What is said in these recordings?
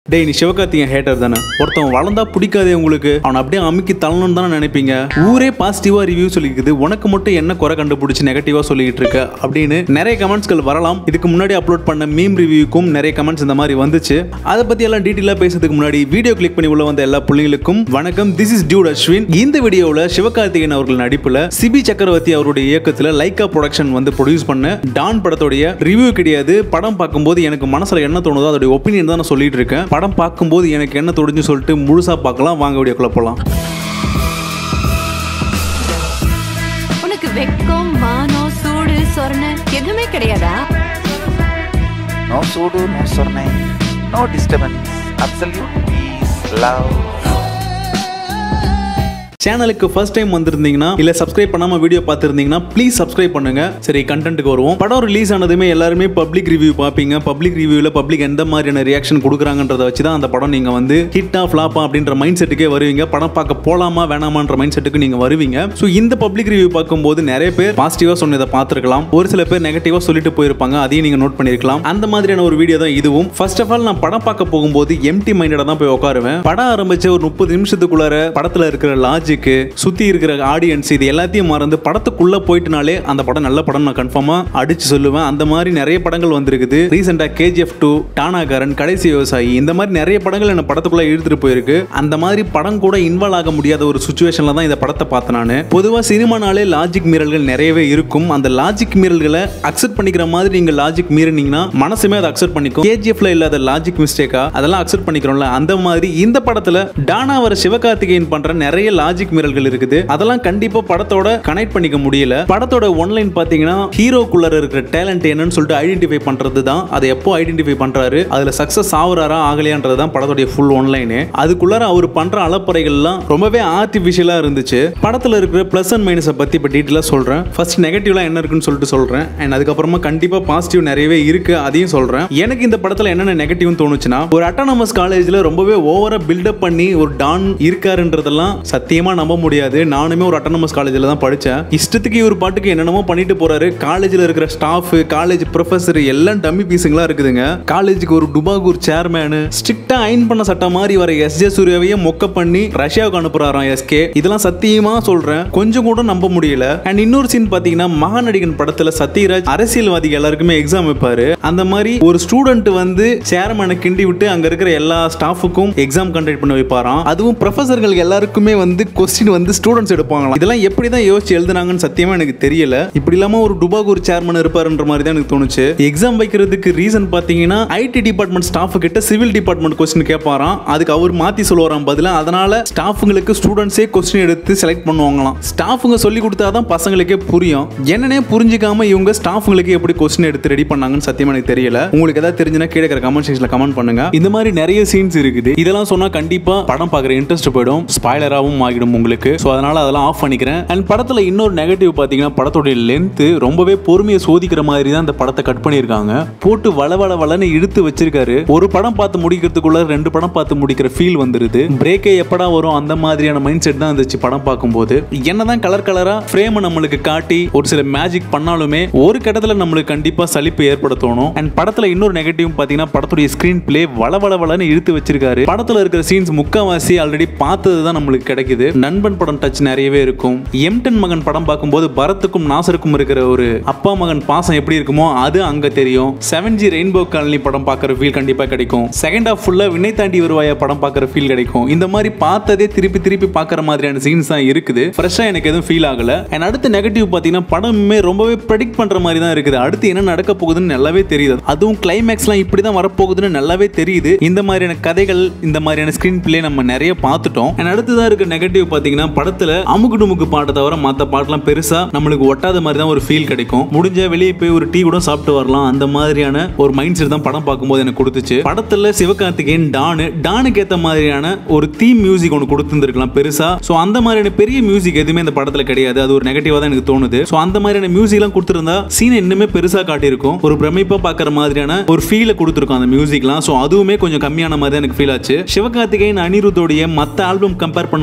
டேய் நீ சிவகார்த்திகேயன் ஹேட்டர் தானே ஒருத்தன் வளர்ந்தா பிடிக்காதே உங்களுக்கு அவனை அப்படியே அமுக்கி தள்ளணும்னு தானே நினைப்பீங்க ஊரே பாசிட்டிவா ரிவ்யூ சொல்லிக்குது உனக்கு மட்டும் என்ன குறை கண்டுபிடிச்சு நெகட்டிவா சொல்லிட்டு இருக்க அப்படின்னு நிறைய கமெண்ட்ஸ்கள் வரலாம் இதுக்கு முன்னாடி அப்லோட் பண்ண மீம் ரிவ்யூக்கும் நிறைய கமெண்ட்ஸ் இந்த மாதிரி வந்துச்சு அதை பத்தி எல்லாம் டீட்டெயிலாக பேசுறதுக்கு முன்னாடி வீடியோ கிளிக் பண்ணி உள்ள வந்த எல்லா பிள்ளைங்களுக்கும் வணக்கம் திஸ் இஸ் டியூட் அஸ்வின் இந்த வீடியோவில் சிவகார்த்திகேயன் அவர்கள் நடிப்புல சிபி சக்கரவர்த்தி அவருடைய இயக்கத்தில் லைக்கா ப்ரொடக்ஷன் வந்து ப்ரொடியூஸ் பண்ண டான் படத்துடைய ரிவ்யூ கிடையாது படம் பார்க்கும்போது எனக்கு மனசுல என்ன தோணுதோ அதோட ஒப்பீனியன் தான் நான் சொல்லிட்டு இருக்கேன் படம் பார்க்கும்போது எனக்கு என்ன தோணுச்சு சொல்லிட்டு முழுசா பார்க்கலாம் வாங்க வீடியோக்குள்ள போலாம் உனக்கு வெக்கம் மானம் சூடு சொரணை எதுவுமே கிடையாதா No sudo, no sornai, no disturbance, absolute peace, love. சேனலுக்கு ஃபர்ஸ்ட் டைம் வந்திருந்தீங்கன்னா இல்ல சப்ஸ்கிரைப் பண்ணாம வீடியோ பார்த்துருந்தீங்கன்னா ப்ளீஸ் சப்ஸ்கிரைப் பண்ணுங்க சரி கண்டென்ட்டுக்கு வருவோம் படம் ரிலீஸ் ஆனதுமே எல்லாருமே பப்ளிக் ரிவ்யூ பார்ப்பீங்க பப்ளிக் ரிவ்யூவில் பப்ளிக் எந்த மாதிரியான ரியாக்ஷன் கொடுக்குறாங்கன்றத வச்சு தான் அந்த படம் நீங்க வந்து ஹிட்டா ஃபிளாப்பா அப்படின்ற மைண்ட் செட்டுக்கே வருவீங்க படம் பார்க்க போலாமா வேணாமான்ற மைண்ட் செட்டுக்கு நீங்க வருவீங்க ஸோ இந்த பப்ளிக் ரிவ்யூ பார்க்கும்போது நிறைய பேர் பாசிட்டிவா சொன்னதை பார்த்துருக்கலாம் ஒரு சில பேர் நெகட்டிவா சொல்லிட்டு போயிருப்பாங்க அதையும் நீங்க நோட் பண்ணிருக்கலாம் அந்த மாதிரியான ஒரு வீடியோ தான் இதுவும் ஃபர்ஸ்ட் ஆஃப் ஆல் நான் படம் பார்க்க போகும்போது எம்டி மைண்டடா தான் போய் உட்காருவேன் படம் ஆரம்பிச்ச ஒரு முப்பது நிமிஷத்துக்குள்ளார படத்துல இருக்கிற லாஜிக்கு சுத்தி இருக்கிற ஆடியன்ஸ் இது எல்லாத்தையும் மறந்து படத்துக்குள்ள போயிட்டுனாலே அந்த படம் நல்ல படம் நான் கன்ஃபார்மா அடிச்சு சொல்லுவேன் அந்த மாதிரி நிறைய படங்கள் வந்திருக்குது ரீசெண்டா கேஜிஎஃப் டூ டானாகாரன் கடைசி விவசாயி இந்த மாதிரி நிறைய படங்கள் என்ன படத்துக்குள்ள இழுத்துட்டு போயிருக்கு அந்த மாதிரி படம் கூட இன்வால்வ் ஆக முடியாத ஒரு சுச்சுவேஷன்ல தான் இந்த படத்தை பார்த்தேன் நான் பொதுவாக சினிமானாலே லாஜிக் மீறல்கள் நிறையவே இருக்கும் அந்த லாஜிக் மீறல்களை அக்செப்ட் பண்ணிக்கிற மாதிரி நீங்க லாஜிக் மீறினீங்கன்னா மனசுமே அதை அக்செப்ட் பண்ணிக்கும் கேஜிஎஃப்ல இல்லாத லாஜிக் மிஸ்டேக்கா அதெல்லாம் அக்செப்ட் பண்ணிக்கிறோம்ல அந்த மாதிரி இந்த படத்துல டானா வர சிவகார்த்திகேயன் பண்ற நிறைய லாஜிக் மீறல்கள் இருக்குது அதெல்லாம் கண்டிப்பா படத்தோட கனெக்ட் பண்ணிக்க முடியல படத்தோட ஒன்லைன் பாத்தீங்கன்னா ஹீரோக்குள்ள இருக்கிற டேலண்ட் என்னன்னு சொல்லிட்டு ஐடென்டிஃபை பண்றது தான் அதை எப்போ ஐடென்டிஃபை பண்றாரு அதுல சக்சஸ் ஆகுறாரா ஆகலையான்றது தான் படத்தோட ஃபுல் ஒன்லைனு அதுக்குள்ளார அவர் பண்ற அலப்பறைகள்லாம் ரொம்பவே ஆர்டிஃபிஷியலா இருந்துச்சு படத்துல இருக்கிற பிளஸ் அண்ட் மைனஸை பத்தி இப்போ டீட்டெயிலாக சொல்றேன் ஃபர்ஸ்ட் நெகட்டிவ்லாம் என்ன இருக்குன்னு சொல்லிட்டு சொல்றேன் அண்ட் அதுக்கப்புறமா கண்டிப்பா பாசிட்டிவ் நிறையவே இருக்கு அதையும் சொல்றேன் எனக்கு இந்த படத்துல என்னென்ன நெகட்டிவ்னு தோணுச்சுன்னா ஒரு அட்டானமஸ் காலேஜ்ல ரொம்பவே ஓவரா பில்டப் பண்ணி ஒரு டான் இருக்காருன்றதெல்லாம் சத்தியமா நம்ப முடியாது நானுமே ஒரு அட்டானமஸ் காலேஜில் தான் படித்தேன் இஷ்டத்துக்கு இவர் பாட்டுக்கு என்னென்னமோ பண்ணிட்டு போறாரு காலேஜில் இருக்கிற ஸ்டாஃப் காலேஜ் ப்ரொஃபஸர் எல்லாம் டம்மி பீஸுங்களா இருக்குதுங்க காலேஜுக்கு ஒரு டுபாகூர் சேர்மேனு ஸ்ட்ரிக்டா அயன் பண்ண சட்டம் மாதிரி வர எஸ் ஜே சூர்யாவையே மொக்க பண்ணி ரஷ்யாவுக்கு அனுப்புறாராம் எஸ்கே இதெல்லாம் சத்தியமா சொல்றேன் கொஞ்சம் கூட நம்ப முடியல அண்ட் இன்னொரு சீன் பாத்தீங்கன்னா மகாநடிகன் படத்துல சத்யராஜ் அரசியல்வாதிகள் எல்லாருக்குமே எக்ஸாம் வைப்பாரு அந்த மாதிரி ஒரு ஸ்டூடெண்ட் வந்து சேர்மேனை கிண்டி விட்டு அங்க இருக்கிற எல்லா ஸ்டாஃபுக்கும் எக்ஸாம் கண்டக்ட் பண்ண வைப்பாராம் அதுவும் ப்ரொஃபசர்கள் எல்லாருக்குமே வந்து கொஸ்டின் வந்து ஸ்டூடெண்ட்ஸ் எடுப்பாங்களாம் இதெல்லாம் எப்படி தான் யோசிச்சு எழுதுனாங்கன்னு சத்தியமா எனக்கு தெரியல இப்படி இல்லாம ஒரு டுபாகூர் சேர்மன் இருப்பாருன்ற மாதிரி தான் எனக்கு தோணுச்சு எக்ஸாம் வைக்கிறதுக்கு ரீசன் பாத்தீங்கன்னா ஐடி டிபார்ட்மெண்ட் ஸ்டாஃப் கிட்ட சிவில் டிபார்ட்மெண்ட் கொஸ்டின் கேட்பாராம் அதுக்கு அவர் மாத்தி சொல்லுவாராம் பதிலா அதனால ஸ்டாஃபுங்களுக்கு ஸ்டூடெண்ட்ஸே கொஸ்டின் எடுத்து செலக்ட் பண்ணுவாங்களாம் ஸ்டாஃபுங்க சொல்லி கொடுத்தாதான் பசங்களுக்கே புரியும் என்னன்னே புரிஞ்சுக்காம இவங்க ஸ்டாஃபுங்களுக்கு எப்படி கொஸ்டின் எடுத்து ரெடி பண்ணாங்கன்னு சத்தியமா எனக்கு தெரியல உங்களுக்கு ஏதாவது தெரிஞ்சுனா கீழே இருக்கிற கமெண்ட் செக்ஷன்ல கமெண்ட் பண்ணுங்க இந்த மாதிரி நிறைய சீன்ஸ் இருக்குது இதெல்லாம் சொன்னா கண்டிப்பா படம் பார்க்குற இன்ட்ரெஸ்ட் போயிடும் ஸ்பாய்லராகவும் ஆகிடும் உங்களுக்கு ஸோ அதனால அதெல்லாம் ஆஃப் பண்ணிக்கிறேன் அண்ட் படத்துல இன்னொரு நெகட்டிவ் பார்த்தீங்கன்னா படத்தோடைய லென்த் ரொம்பவே பொறுமையை சோதிக்கிற மாதிரி தான் இந்த படத்தை கட் பண்ணியிருக்காங்க போட்டு வள வள வளன்னு இழுத்து வச்சிருக்காரு ஒரு படம் பார்த்து முடிக்கிறதுக்குள்ள ரெண்டு படம் பார்த்து முடிக்கிற ஃபீல் வந்துருது பிரேக்கே எப்படா வரும் அந்த மாதிரியான மைண்ட் செட் தான் இருந்துச்சு படம் பார்க்கும்போது என்னதான் கலர் கலரா ஃப்ரேமை நம்மளுக்கு காட்டி ஒரு சில மேஜிக் பண்ணாலுமே ஒரு கட்டத்துல நம்மளுக்கு கண்டிப்பா சலிப்பு ஏற்பட தோணும் அண்ட் படத்துல இன்னொரு நெகட்டிவ் பாத்தீங்கன்னா படத்துடைய ஸ்கிரீன் பிளே வள வள வளன்னு இழுத்து வச்சிருக்காரு படத்துல இருக்கிற சீன்ஸ் முக்காவாசி ஆல்ரெடி பார்த்தது தான் நம்மளுக்கு கிடைக்குது நண்பன் படம் டச் நிறையவே இருக்கும் எம்டன் மகன் படம் பார்க்கும்போது பரத்துக்கும் நாசருக்கும் இருக்கிற ஒரு அப்பா மகன் பாசம் எப்படி இருக்குமோ அது அங்க தெரியும் செவன் ஜி ரெயின்போ காலனி படம் பார்க்குற ஃபீல் கண்டிப்பா கிடைக்கும் செகண்ட் ஹாஃப் ஃபுல்லா வினை தாண்டி வருவாயா படம் பார்க்குற ஃபீல் கிடைக்கும் இந்த மாதிரி பார்த்ததே திருப்பி திருப்பி பார்க்குற மாதிரியான சீன்ஸ் தான் இருக்குது ஃப்ரெஷ்ஷா எனக்கு எதுவும் ஃபீல் ஆகல அண்ட் அடுத்த நெகட்டிவ் பார்த்தீங்கன்னா படமே ரொம்பவே ப்ரெடிக்ட் பண்ற மாதிரி தான் இருக்குது அடுத்து என்ன நடக்க போகுதுன்னு நல்லாவே தெரியுது அதுவும் கிளைமேக்ஸ்லாம் இப்படி தான் வரப்போகுதுன்னு நல்லாவே தெரியுது இந்த மாதிரியான கதைகள் இந்த மாதிரியான ஸ்கிரீன் பிளே நம்ம நிறைய பார்த்துட்டோம் அண்ட் அடுத்ததா இருக்க நெகட்டிவ் பார்த்தீங்கன்னா படத்துல அமுக்கு டுமுக்கு பாட்டை தவிர மற்ற பாட்டெல்லாம் பெருசா நம்மளுக்கு ஒட்டாத மாதிரி தான் ஒரு ஃபீல் கிடைக்கும் முடிஞ்ச வெளியே போய் ஒரு டீ கூட சாப்பிட்டு வரலாம் அந்த மாதிரியான ஒரு மைண்ட் செட் தான் படம் பார்க்கும்போது எனக்கு கொடுத்துச்சு படத்துல சிவகார்த்திகேயன் டானு டானுக்கு ஏத்த மாதிரியான ஒரு தீம் மியூசிக் ஒன்று கொடுத்துருந்துருக்கலாம் பெருசா ஸோ அந்த மாதிரியான பெரிய மியூசிக் எதுவுமே இந்த படத்துல கிடையாது அது ஒரு நெகட்டிவா தான் எனக்கு தோணுது ஸோ அந்த மாதிரியான மியூசிக்லாம் கொடுத்துருந்தா சீனை இன்னுமே பெருசா காட்டியிருக்கும் ஒரு பிரமிப்பா பார்க்குற மாதிரியான ஒரு ஃபீலை கொடுத்துருக்கும் அந்த மியூசிக்லாம் ஸோ அதுவுமே கொஞ்சம் கம்மியான மாதிரி தான் எனக்கு ஃபீல் ஆச்சு சிவகார்த்திகேயன் அனிருத்தோடைய மற்ற ஆல்பம் கம்பேர் பண்ணும்போது இந்த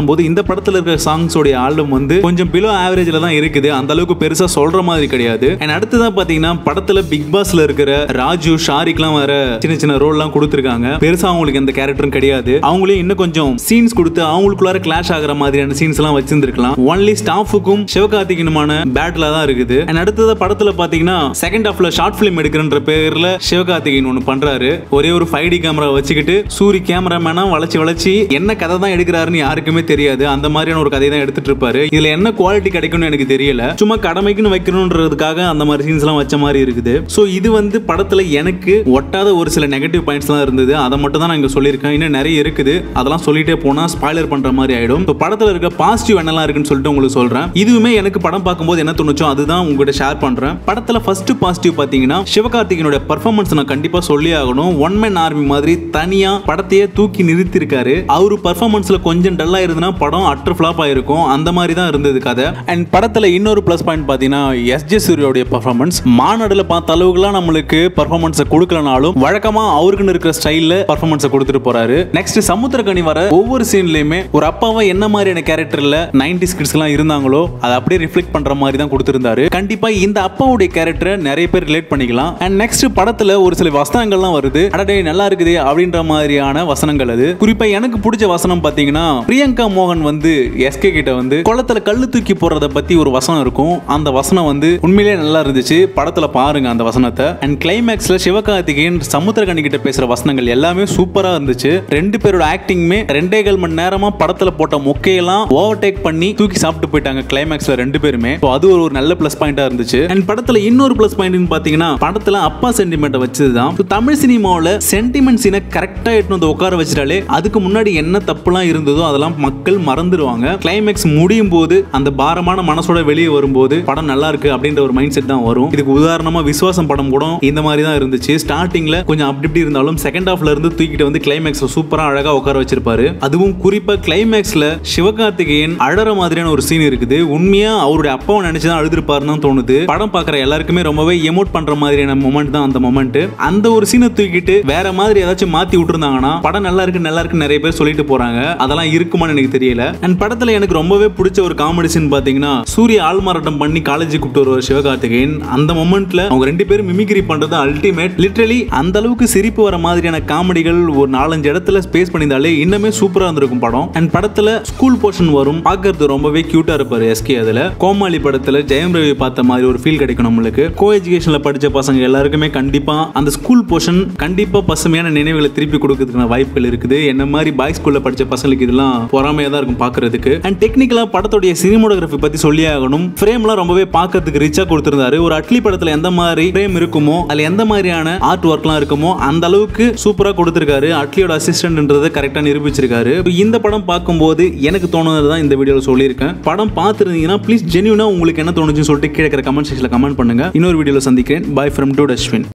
படத்துல இருக்க சாங்ஸோடைய ஆல்பம் வந்து கொஞ்சம் பிலோ ஆவரேஜ்ல தான் இருக்குது அந்த அளவுக்கு பெருசா சொல்ற மாதிரி கிடையாது அண்ட் அடுத்ததான் பாத்தீங்கன்னா படத்துல பிக் பாஸ்ல இருக்கிற ராஜு ஷாரிக்லாம் வேற சின்ன சின்ன ரோல்லாம் கொடுத்துருக்காங்க பெருசா அவங்களுக்கு எந்த கேரக்டரும் கிடையாது அவங்களே இன்னும் கொஞ்சம் சீன்ஸ் கொடுத்து அவங்களுக்குள்ளார கிளாஷ் ஆகிற மாதிரியான சீன்ஸ் எல்லாம் வச்சிருந்திருக்கலாம் ஒன்லி ஸ்டாஃபுக்கும் சிவகார்த்திகனுமான பேட்டில் தான் இருக்குது அண்ட் அடுத்தது படத்துல பாத்தீங்கன்னா செகண்ட் ஹாஃப்ல ஷார்ட் ஃபிலிம் எடுக்கிறன்ற பேர்ல சிவகார்த்திகேயன் ஒன்று பண்றாரு ஒரே ஒரு ஃபைவ் டி கேமரா வச்சுக்கிட்டு சூரி கேமராமேனா வளைச்சு வளைச்சு என்ன கதை தான் எடுக்கிறாருன்னு யாருக்குமே தெரியாது அந்த மாதிரியான ஒரு கதை தான் எடுத்துட்டு இருப்பாரு இதுல என்ன குவாலிட்டி கிடைக்கும்னு எனக்கு தெரியல சும்மா கடமைக்குன்னு வைக்கணுன்றதுக்காக அந்த மாதிரி சீன்ஸ் எல்லாம் வச்ச மாதிரி இருக்குது ஸோ இது வந்து படத்துல எனக்கு ஒட்டாத ஒரு சில நெகட்டிவ் பாயிண்ட்ஸ் தான் இருந்தது அதை மட்டும் தான் நான் இங்க சொல்லியிருக்கேன் இன்னும் நிறைய இருக்குது அதெல்லாம் சொல்லிட்டே போனா ஸ்பாய்லர் பண்ற மாதிரி ஆயிடும் இப்போ படத்துல இருக்க பாசிட்டிவ் என்னெல்லாம் இருக்குன்னு சொல்லிட்டு உங்களுக்கு சொல்றேன் இதுவுமே எனக்கு படம் பார்க்கும்போது என்ன தோணுச்சோ அதுதான் உங்ககிட்ட ஷேர் பண்றேன் படத்துல ஃபர்ஸ்ட் பாசிட்டிவ் பாத்தீங்கன்னா சிவகார்த்திகனுடைய பர்ஃபார்மன்ஸ் நான் கண்டிப்பா சொல்லி ஆகணும் ஒன் மேன் ஆர்மி மாதிரி தனியா படத்தையே தூக்கி நிறுத்திருக்காரு அவரு பர்ஃபார்மன்ஸ்ல கொஞ்சம் டல்லா இருந்ததுன்னா படம் அட்டர் ஃபிளாப் ஆயிருக்கும் அந்த மாதிரி தான் இருந்தது கதை அண்ட் படத்துல இன்னொரு ப்ளஸ் பாயிண்ட் பாத்தீங்கன்னா எஸ் ஜே சூரியோடைய பர்ஃபார்மன்ஸ் மாநாடுல பார்த்த அளவுக்குலாம் நம்மளுக்கு பர்ஃபார்மன்ஸை கொடுக்கலனாலும் வழக்கமா அவருக்குன்னு இருக்கிற ஸ்டைல்ல பர்ஃபார்மன்ஸை கொடுத்துட்டு போறாரு நெக்ஸ்ட் சமுத்திரக்கனி வர ஒவ்வொரு சீன்லயுமே ஒரு அப்பாவை என்ன மாதிரியான கேரக்டர்ல நைன்டி கிட்ஸ் எல்லாம் இருந்தாங்களோ அதை அப்படியே ரிஃப்ளெக்ட் பண்ற மாதிரி தான் கொடுத்திருந்தாரு கண்டிப்பா இந்த அப்பாவுடைய கேரக்டரை நிறைய பேர் ரிலேட் பண்ணிக்கலாம் அண்ட் நெக்ஸ்ட் படத்துல ஒரு சில வசனங்கள்லாம் வருது அடடே நல்லா இருக்குது அப்படின்ற மாதிரியான வசனங்கள் அது குறிப்பா எனக்கு பிடிச்ச வசனம் பாத்தீங்கன்னா பிரியங்கா மோகன் வந்து எஸ்கே கிட்ட வந்து குளத்துல கல்லு தூக்கி போடுறத பத்தி ஒரு வசனம் இருக்கும் அந்த வசனம் வந்து உண்மையிலேயே நல்லா இருந்துச்சு படத்துல பாருங்க அந்த வசனத்தை அண்ட் கிளைமேக்ஸ்ல சிவகார்த்திகேயன் சமுத்திரகனி கிட்ட பேசுற வசனங்கள் எல்லாமே சூப்பரா இருந்துச்சு ரெண்டு பேரோட ஆக்டிங்குமே ரெண்டே கால் மணி நேரமா படத்துல போட்ட மொக்கையெல்லாம் ஓவர்டேக் பண்ணி தூக்கி சாப்பிட்டு போயிட்டாங்க கிளைமேக்ஸ்ல ரெண்டு பேருமே So அது ஒரு ஒரு நல்ல பிளஸ் பாயிண்டா இருந்துச்சு அண்ட் படத்துல இன்னொரு பிளஸ் பாயிண்ட் பாத்தீங்கன்னா படத்துல அப்பா சென்டிமெண்ட் வச்சதுதான் So தமிழ் சினிமாவில் சென்டிமெண்ட் சீனை கரெக்டா எடுத்து வந்து உட்கார வச்சிட்டாலே அதுக்கு முன்னாடி என்ன தப்புலாம் இருந்ததோ அதெல்லாம் மக்கள் மறந்துடுவாங்க கிளைமேக்ஸ் முடியும் போது அந்த பாரமான மனசோட வெளியே வரும்போது படம் நல்லா இருக்கு அப்படின்ற ஒரு மைண்ட் செட் தான் வரும் இதுக்கு உதாரணமா விசுவாசம் படம் கூட இந்த மாதிரி தான் இருந்துச்சு ஸ்டார்டிங்ல கொஞ்சம் அப்படி இப்படி இருந்தாலும் செகண்ட் ஹாஃப்ல இருந்து தூக்கிட்டு வந்து கிளைமேக்ஸ் சூப்பரா அழகா உட்கார வச்சிருப்பாரு அதுவும் குறிப்பா கிளைமேக்ஸ்ல சிவகார்த்திகேயன் அழற மாதிரியான ஒரு சீன் இருக்குது உண்மையா அவருடைய அப்பாவை நினைச்சுதான் அழுதுருப்பாருன்னு தான் தோணுது படம் பார்க்குற எல்லாருக்குமே ரொம்பவே எமோட் பண்ற மாதிரியான மொமெண்ட் தான் அந்த மொமெண்ட் அந்த ஒரு சீனை தூக்கிட்டு வேற மாதிரி ஏதாச்சும் மாத்தி விட்டுருந்தாங்கன்னா படம் நல்லா இருக்கு நல்லா இருக்கு நிறைய பேர் சொல்லிட்டு போறாங்க அதெல்லாம் இருக்குமான்னு எனக்கு தெரியல அண்ட் படத்துல எனக்கு ரொம்பவே பிடிச்ச ஒரு காமெடி சீன் பாத்தீங்கன்னா சூரிய ஆள்மாறாட்டம் பண்ணி காலேஜ் கூப்பிட்டு வருவார் சிவகார்த்திகேயன் அந்த மொமெண்ட்ல அவங்க ரெண்டு பேரும் மிமிக்ரி பண்றது அல்டிமேட் லிட்ரலி அந்த அளவுக்கு சிரிப்பு வர மாதிரியான காமெடிகள் ஒரு நாலஞ்சு இடத்துல ஸ்பேஸ் பண்ணியிருந்தாலே இன்னுமே சூப்பரா இருந்திருக்கும் படம் அண்ட் படத்துல ஸ்கூல் போர்ஷன் வரும் பார்க்கறது ரொம்பவே கியூட்டா இருப்பாரு எஸ்கே அதுல கோமாளி படத்துல ஜெயம் ரவி பார்த்த மாதிரி ஒரு ஃபீல் கிடைக்கும் நம்மளுக்கு கோ எஜுகேஷன்ல படிச்ச பசங்க எல்லாருக்குமே கண்டிப்பா அந்த ஸ்கூல் போர்ஷன் கண்டிப்பா பசுமையான நினைவுகளை திருப்பி கொடுக்கறதுக்கான வாய்ப்புகள் இருக்குது என்ன மாதிரி பாய் ஸ்கூல்ல படிச்ச பசங்களுக்கு இதெல்லாம் பொறாமையா தான் இருக்கும் பார்க்கிறதுக்கு அண்ட் டெக்னிக்கலா படத்துடைய சினிமோகிராஃபி பத்தி சொல்லி ஆகணும் ஃப்ரேம்லாம் ரொம்பவே பார்க்கறதுக்கு ரிச்சா கொடுத்திருந்தாரு ஒரு அட்லி படத்துல எந்த மாதிரி ஃப்ரேம் இருக்குமோ அதுல எந்த மாதிரியான ஆர்ட் ஒர்க்லாம் இருக்குமோ அந்த அளவுக்கு சூப்பரா கொடுத்திருக்காரு அட்லியோட அசிஸ்டன்ட்ன்றதை கரெக்டா நிரூபிச்சிருக்காரு இந்த படம் பார்க்கும்போது எனக்கு தோணுனது தான் இந்த வீடியோவில் சொல்லியிருக்கேன் படம் பார்த்துருந்தீங்கன்னா ப்ளீஸ் ஜென்யூனா உங்களுக்கு என்ன தோணுச்சுன்னு சொல்லிட்டு கீழே கமெண்ட் செக்ஷனில் கமெண்ட் பண்ணுங்க இன்னொரு வீடியோவில் சந்திக்கிறேன் பாய் ஃப்ரம் டூ டஸ்வின்